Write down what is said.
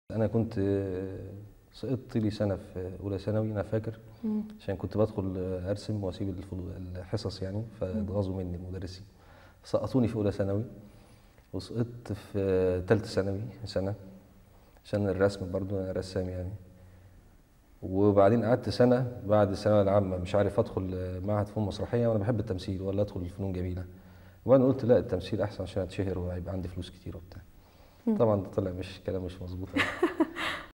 انا كنت سقطت لي سنه في اولى ثانوي انا فاكر مم. عشان كنت بدخل ارسم واسيب الفضول- الحصص يعني فاتغاظوا مني المدرسين سقطوني في اولى ثانوي وسقطت في ثالثه ثانوي سنه عشان الرسم برضو انا رسام يعني وبعدين قعدت سنه بعد الثانويه العامه مش عارف ادخل معهد فنون مسرحيه وانا بحب التمثيل ولا ادخل الفنون جميله وبعدين قلت لا التمثيل احسن عشان اتشهر وهيبقى عندي فلوس كتير وبتاع مم. طبعا ده طلع مش كلام مش مظبوط أوي.